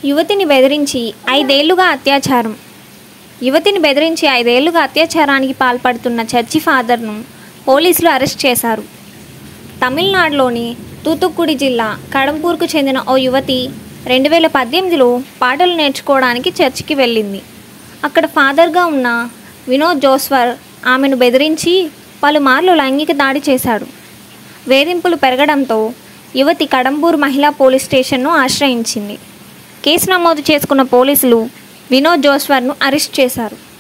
యువతిని బెదిరించి ఐదేళ్లుగా అత్యాచారం యువతిని బెదిరించి ఐదేళ్లుగా అత్యాచారానికి పాల్పడుతున్న చర్చి ఫాదర్ను పోలీసులు అరెస్ట్ చేశారు తమిళనాడులోని తూతుక్కుడి జిల్లా కడంపూర్కు చెందిన ఓ యువతి రెండు వేల పద్దెనిమిదిలో పాటలు నేర్చుకోవడానికి చర్చికి వెళ్ళింది అక్కడ ఫాదర్గా ఉన్న వినోద్ జోస్వర్ ఆమెను బెదిరించి పలుమార్లు లైంగిక దాడి చేశాడు వేధింపులు పెరగడంతో యువతి కడంబూర్ మహిళా పోలీస్ స్టేషన్ను ఆశ్రయించింది కేసు నమోదు చేసుకున్న పోలీసులు వినోద్ జోస్వర్ను అరెస్ట్ చేశారు